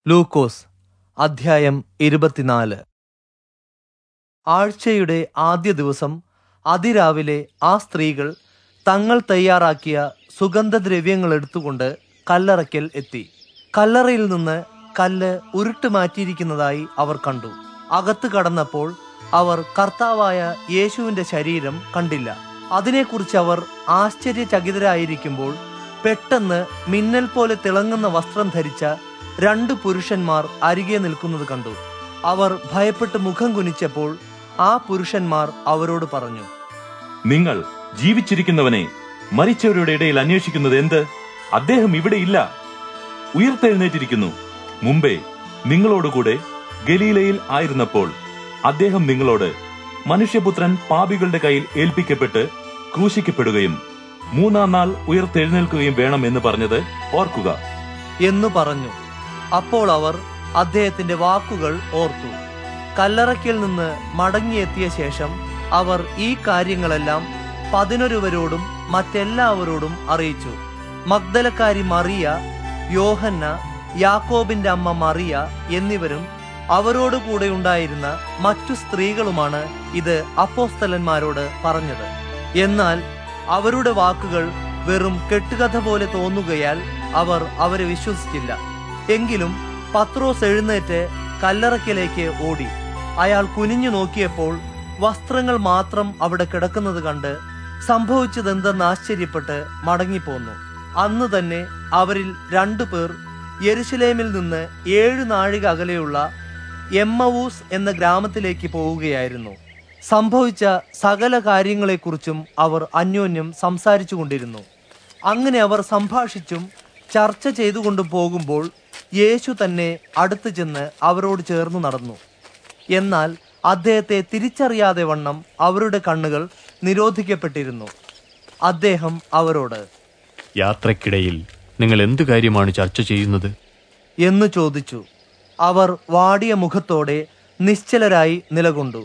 ലൂക്കോസ് അധ്യായം ഇരുപത്തിനാല് ആഴ്ചയുടെ ആദ്യ ദിവസം അതിരാവിലെ ആ സ്ത്രീകൾ തങ്ങൾ തയ്യാറാക്കിയ സുഗന്ധദ്രവ്യങ്ങൾ എടുത്തുകൊണ്ട് കല്ലറയ്ക്കൽ എത്തി കല്ലറയിൽ നിന്ന് കല്ല് ഉരുട്ട് മാറ്റിയിരിക്കുന്നതായി അവർ കണ്ടു അകത്ത് കടന്നപ്പോൾ അവർ കർത്താവായ യേശുവിന്റെ ശരീരം കണ്ടില്ല അതിനെക്കുറിച്ച് അവർ ആശ്ചര്യചകിതരായിരിക്കുമ്പോൾ പെട്ടെന്ന് മിന്നൽ പോലെ തിളങ്ങുന്ന വസ്ത്രം ധരിച്ച രണ്ട് പുരുഷന്മാർ അരികെ നിൽക്കുന്നത് കണ്ടു അവർ ഭയപ്പെട്ട് മുഖം കുനിച്ചപ്പോൾ ആ പുരുഷന്മാർ അവരോട് പറഞ്ഞു നിങ്ങൾ ജീവിച്ചിരിക്കുന്നവനെ മരിച്ചവരുടെ ഇടയിൽ അന്വേഷിക്കുന്നത് എന്ത് അദ്ദേഹം ഇവിടെ ഇല്ല ഉയർത്തെഴുന്നേറ്റിരിക്കുന്നു മുമ്പേ നിങ്ങളോടുകൂടെ ഗലീലയിൽ ആയിരുന്നപ്പോൾ അദ്ദേഹം നിങ്ങളോട് മനുഷ്യപുത്രൻ പാപികളുടെ കയ്യിൽ ഏൽപ്പിക്കപ്പെട്ട് ക്രൂശിക്കപ്പെടുകയും മൂന്നാം നാൾ ഉയർത്തെഴുന്നേൽക്കുകയും വേണം എന്ന് പറഞ്ഞത് ഓർക്കുക എന്നു പറഞ്ഞു അപ്പോൾ അവർ അദ്ദേഹത്തിന്റെ വാക്കുകൾ ഓർത്തു കല്ലറയ്ക്കിൽ നിന്ന് മടങ്ങിയെത്തിയ ശേഷം അവർ ഈ കാര്യങ്ങളെല്ലാം പതിനൊരുവരോടും മറ്റെല്ലാവരോടും അറിയിച്ചു മഗ്ദലക്കാരി മറിയ യോഹന്ന യാക്കോബിന്റെ അമ്മ മറിയ എന്നിവരും അവരോട് കൂടെ ഉണ്ടായിരുന്ന മറ്റു സ്ത്രീകളുമാണ് ഇത് അപ്പോസ്തലന്മാരോട് പറഞ്ഞത് എന്നാൽ അവരുടെ വാക്കുകൾ വെറും കെട്ടുകഥ പോലെ തോന്നുകയാൽ അവർ അവരെ വിശ്വസിച്ചില്ല എങ്കിലും പത്രോസ് എഴുന്നേറ്റ് കല്ലറയ്ക്കലേക്ക് ഓടി അയാൾ കുനിഞ്ഞു നോക്കിയപ്പോൾ വസ്ത്രങ്ങൾ മാത്രം അവിടെ കിടക്കുന്നത് കണ്ട് സംഭവിച്ചതെന്തെന്ന് ആശ്ചര്യപ്പെട്ട് മടങ്ങിപ്പോന്നു അന്ന് തന്നെ അവരിൽ രണ്ടുപേർ യെരുശലേമിൽ നിന്ന് ഏഴു നാഴിക അകലെയുള്ള എമ്മവൂസ് എന്ന ഗ്രാമത്തിലേക്ക് പോവുകയായിരുന്നു സംഭവിച്ച സകല കാര്യങ്ങളെക്കുറിച്ചും അവർ അന്യോന്യം സംസാരിച്ചു കൊണ്ടിരുന്നു അങ്ങനെ അവർ സംഭാഷിച്ചും ചർച്ച ചെയ്തുകൊണ്ട് പോകുമ്പോൾ യേശു തന്നെ അടുത്തു ചെന്ന് അവരോട് ചേർന്നു നടന്നു എന്നാൽ അദ്ദേഹത്തെ തിരിച്ചറിയാതെ വണ്ണം അവരുടെ കണ്ണുകൾ നിരോധിക്കപ്പെട്ടിരുന്നു അദ്ദേഹം അവരോട് യാത്രക്കിടയിൽ നിങ്ങൾ എന്തു കാര്യമാണ് ചർച്ച ചെയ്യുന്നത് എന്ന് ചോദിച്ചു അവർ വാടിയ മുഖത്തോടെ നിശ്ചലരായി നിലകൊണ്ടു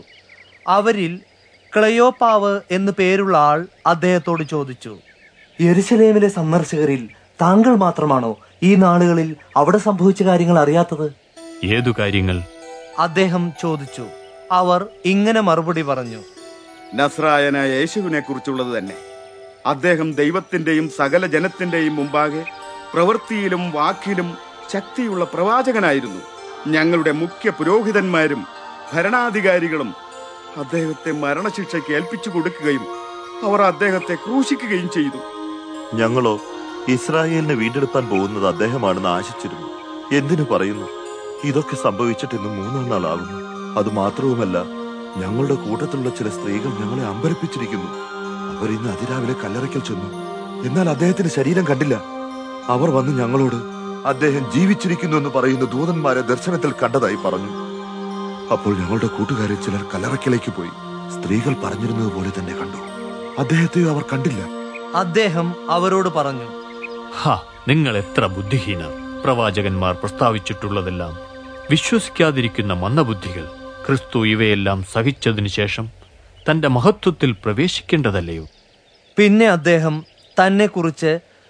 അവരിൽ ക്ലയോപ്പാവ് എന്നു പേരുള്ള ആൾ അദ്ദേഹത്തോട് ചോദിച്ചു യെരുശലേമിലെ സന്ദർശകരിൽ താങ്കൾ മാത്രമാണോ ഈ നാളുകളിൽ അവിടെ സംഭവിച്ച കാര്യങ്ങൾ അറിയാത്തത് ഏതു കാര്യങ്ങൾ അദ്ദേഹം ചോദിച്ചു അവർ ഇങ്ങനെ മറുപടി പറഞ്ഞു നസ്രായനായ യേശുവിനെ കുറിച്ചുള്ളത് തന്നെ അദ്ദേഹം ദൈവത്തിന്റെയും സകല ജനത്തിന്റെയും മുമ്പാകെ പ്രവൃത്തിയിലും വാക്കിലും ശക്തിയുള്ള പ്രവാചകനായിരുന്നു ഞങ്ങളുടെ മുഖ്യ പുരോഹിതന്മാരും ഭരണാധികാരികളും അദ്ദേഹത്തെ മരണശിക്ഷയ്ക്ക് ഏൽപ്പിച്ചു കൊടുക്കുകയും അവർ അദ്ദേഹത്തെ ക്രൂശിക്കുകയും ചെയ്തു ഞങ്ങളോ ഇസ്രായേലിനെ വീണ്ടെടുപ്പാൻ പോകുന്നത് അദ്ദേഹമാണെന്ന് ആശിച്ചിരുന്നു എന്തിനു പറയുന്നു ഇതൊക്കെ സംഭവിച്ചിട്ട് ഇന്ന് മൂന്നാം നാളാകുന്നു അത് മാത്രവുമല്ല ഞങ്ങളുടെ കൂട്ടത്തിലുള്ള ചില സ്ത്രീകൾ ഞങ്ങളെ അമ്പരപ്പിച്ചിരിക്കുന്നു അവർ ഇന്ന് അതിരാവിലെ കല്ലറയ്ക്കൽ ചെന്നു എന്നാൽ അദ്ദേഹത്തിന്റെ ശരീരം കണ്ടില്ല അവർ വന്ന് ഞങ്ങളോട് അദ്ദേഹം ജീവിച്ചിരിക്കുന്നു എന്ന് പറയുന്ന ദൂതന്മാരെ ദർശനത്തിൽ കണ്ടതായി പറഞ്ഞു അപ്പോൾ ഞങ്ങളുടെ കൂട്ടുകാരിൽ ചിലർ കല്ലറയ്ക്കലേക്ക് പോയി സ്ത്രീകൾ പറഞ്ഞിരുന്നത് പോലെ തന്നെ കണ്ടു അദ്ദേഹത്തെയോ അവർ കണ്ടില്ല അദ്ദേഹം അവരോട് പറഞ്ഞു ഹാ നിങ്ങൾ എത്ര ബുദ്ധിഹീനർ പ്രവാചകന്മാർ പ്രസ്താവിച്ചിട്ടുള്ളതെല്ലാം വിശ്വസിക്കാതിരിക്കുന്ന മന്ദബുദ്ധികൾ ക്രിസ്തു ഇവയെല്ലാം സഹിച്ചതിനു ശേഷം തന്റെ മഹത്വത്തിൽ പ്രവേശിക്കേണ്ടതല്ലയോ പിന്നെ അദ്ദേഹം തന്നെക്കുറിച്ച്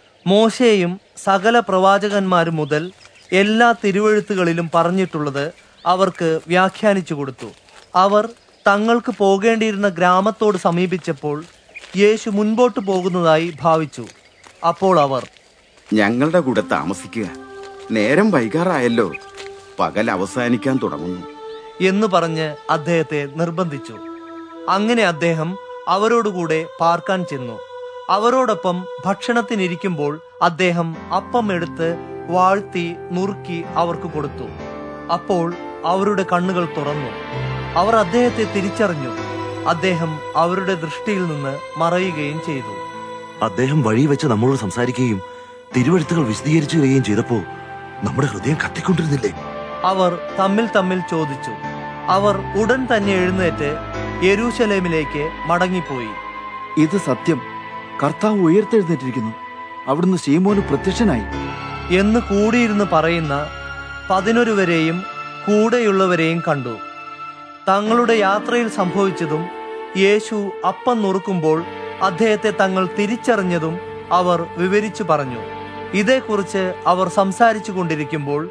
മോശയും സകല പ്രവാചകന്മാരും മുതൽ എല്ലാ തിരുവഴുത്തുകളിലും പറഞ്ഞിട്ടുള്ളത് അവർക്ക് വ്യാഖ്യാനിച്ചു കൊടുത്തു അവർ തങ്ങൾക്ക് പോകേണ്ടിയിരുന്ന ഗ്രാമത്തോട് സമീപിച്ചപ്പോൾ യേശു മുൻപോട്ട് പോകുന്നതായി ഭാവിച്ചു അപ്പോൾ അവർ ഞങ്ങളുടെ കൂടെ താമസിക്കുക നേരം വൈകാറായല്ലോ പകൽ അവസാനിക്കാൻ തുടങ്ങുന്നു എന്ന് പറഞ്ഞ് അദ്ദേഹത്തെ നിർബന്ധിച്ചു അങ്ങനെ അദ്ദേഹം അവരോടുകൂടെ പാർക്കാൻ ചെന്നു അവരോടൊപ്പം ഭക്ഷണത്തിനിരിക്കുമ്പോൾ അദ്ദേഹം അപ്പം എടുത്ത് വാഴ്ത്തി നുറുക്കി അവർക്ക് കൊടുത്തു അപ്പോൾ അവരുടെ കണ്ണുകൾ തുറന്നു അവർ അദ്ദേഹത്തെ തിരിച്ചറിഞ്ഞു അദ്ദേഹം അവരുടെ ദൃഷ്ടിയിൽ നിന്ന് മറയുകയും ചെയ്തു അദ്ദേഹം വഴി വെച്ച് നമ്മളോട് സംസാരിക്കുകയും തിരുവഴുത്തുകൾ വിശദീകരിച്ചു തരികയും ചെയ്തപ്പോ നമ്മുടെ ഹൃദയം കത്തിക്കൊണ്ടിരുന്നില്ലേ അവർ തമ്മിൽ തമ്മിൽ ചോദിച്ചു അവർ ഉടൻ തന്നെ എഴുന്നേറ്റ് യെരൂശലേമിലേക്ക് മടങ്ങിപ്പോയി ഇത് സത്യം കർത്താവ് ഉയർത്തെഴുന്നേറ്റിരിക്കുന്നു അവിടുന്ന് ശീമോന് പ്രത്യക്ഷനായി എന്ന് കൂടിയിരുന്ന് പറയുന്ന പതിനൊരുവരെയും കൂടെയുള്ളവരെയും കണ്ടു തങ്ങളുടെ യാത്രയിൽ സംഭവിച്ചതും യേശു അപ്പം നുറുക്കുമ്പോൾ അദ്ദേഹത്തെ തങ്ങൾ തിരിച്ചറിഞ്ഞതും അവർ വിവരിച്ചു പറഞ്ഞു ഇതേക്കുറിച്ച് അവർ സംസാരിച്ചു കൊണ്ടിരിക്കുമ്പോൾ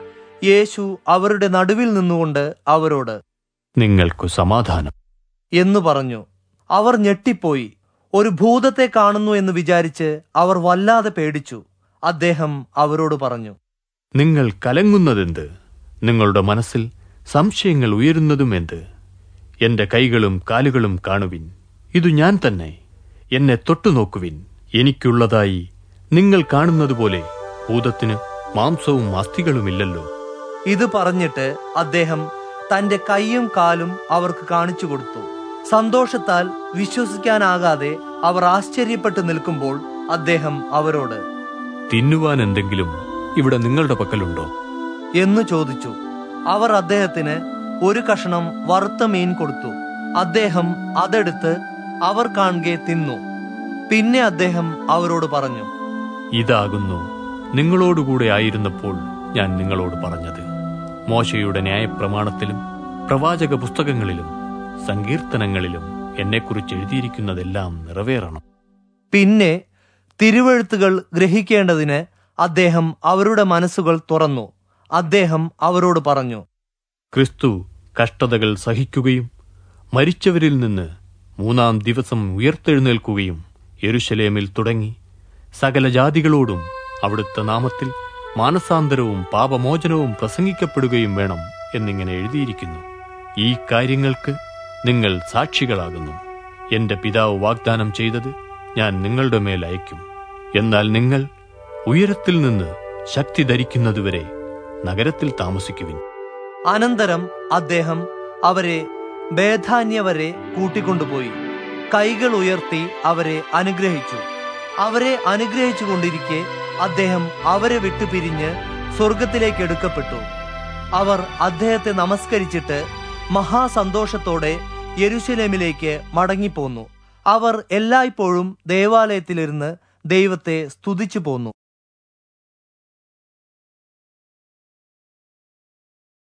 യേശു അവരുടെ നടുവിൽ നിന്നുകൊണ്ട് അവരോട് നിങ്ങൾക്കു സമാധാനം എന്നു പറഞ്ഞു അവർ ഞെട്ടിപ്പോയി ഒരു ഭൂതത്തെ കാണുന്നു എന്ന് വിചാരിച്ച് അവർ വല്ലാതെ പേടിച്ചു അദ്ദേഹം അവരോട് പറഞ്ഞു നിങ്ങൾ കലങ്ങുന്നതെന്ത് നിങ്ങളുടെ മനസ്സിൽ സംശയങ്ങൾ ഉയരുന്നതും എന്ത് എന്റെ കൈകളും കാലുകളും കാണുവിൻ ഇതു ഞാൻ തന്നെ എന്നെ തൊട്ടുനോക്കുവിൻ എനിക്കുള്ളതായി നിങ്ങൾ കാണുന്നതുപോലെ ഭൂതത്തിന് മാംസവും അസ്ഥികളുമില്ലല്ലോ ഇത് പറഞ്ഞിട്ട് അദ്ദേഹം തന്റെ കൈയും കാലും അവർക്ക് കാണിച്ചു കൊടുത്തു സന്തോഷത്താൽ വിശ്വസിക്കാനാകാതെ അവർ ആശ്ചര്യപ്പെട്ടു നിൽക്കുമ്പോൾ അദ്ദേഹം അവരോട് തിന്നുവാൻ എന്തെങ്കിലും ഇവിടെ നിങ്ങളുടെ പക്കലുണ്ടോ എന്ന് ചോദിച്ചു അവർ അദ്ദേഹത്തിന് ഒരു കഷണം വറുത്ത മീൻ കൊടുത്തു അദ്ദേഹം അതെടുത്ത് അവർ കാണുകെ തിന്നു പിന്നെ അദ്ദേഹം അവരോട് പറഞ്ഞു ഇതാകുന്നു നിങ്ങളോടുകൂടെ ആയിരുന്നപ്പോൾ ഞാൻ നിങ്ങളോട് പറഞ്ഞത് മോശയുടെ ന്യായപ്രമാണത്തിലും പ്രവാചക പുസ്തകങ്ങളിലും സങ്കീർത്തനങ്ങളിലും എന്നെക്കുറിച്ച് എഴുതിയിരിക്കുന്നതെല്ലാം നിറവേറണം പിന്നെ തിരുവെഴുത്തുകൾ ഗ്രഹിക്കേണ്ടതിന് അദ്ദേഹം അവരുടെ മനസ്സുകൾ തുറന്നു അദ്ദേഹം അവരോട് പറഞ്ഞു ക്രിസ്തു കഷ്ടതകൾ സഹിക്കുകയും മരിച്ചവരിൽ നിന്ന് മൂന്നാം ദിവസം ഉയർത്തെഴുന്നേൽക്കുകയും യെരുശലേമിൽ തുടങ്ങി സകല ജാതികളോടും അവിടുത്തെ നാമത്തിൽ മാനസാന്തരവും പാപമോചനവും പ്രസംഗിക്കപ്പെടുകയും വേണം എന്നിങ്ങനെ എഴുതിയിരിക്കുന്നു ഈ കാര്യങ്ങൾക്ക് നിങ്ങൾ സാക്ഷികളാകുന്നു എന്റെ പിതാവ് വാഗ്ദാനം ചെയ്തത് ഞാൻ നിങ്ങളുടെ മേൽ അയക്കും എന്നാൽ നിങ്ങൾ ഉയരത്തിൽ നിന്ന് ശക്തി ധരിക്കുന്നതുവരെ നഗരത്തിൽ താമസിക്കുവിൻ അനന്തരം അദ്ദേഹം അവരെ ബേധാന്യ വരെ കൂട്ടിക്കൊണ്ടുപോയി കൈകൾ ഉയർത്തി അവരെ അനുഗ്രഹിച്ചു അവരെ അനുഗ്രഹിച്ചു കൊണ്ടിരിക്കെ അദ്ദേഹം അവരെ വിട്ടുപിരിഞ്ഞ് സ്വർഗത്തിലേക്ക് എടുക്കപ്പെട്ടു അവർ അദ്ദേഹത്തെ നമസ്കരിച്ചിട്ട് മഹാസന്തോഷത്തോടെ യെരുശലേമിലേക്ക് മടങ്ങിപ്പോന്നു അവർ എല്ലായ്പ്പോഴും ദേവാലയത്തിലിരുന്ന് ദൈവത്തെ സ്തുതിച്ചു പോന്നു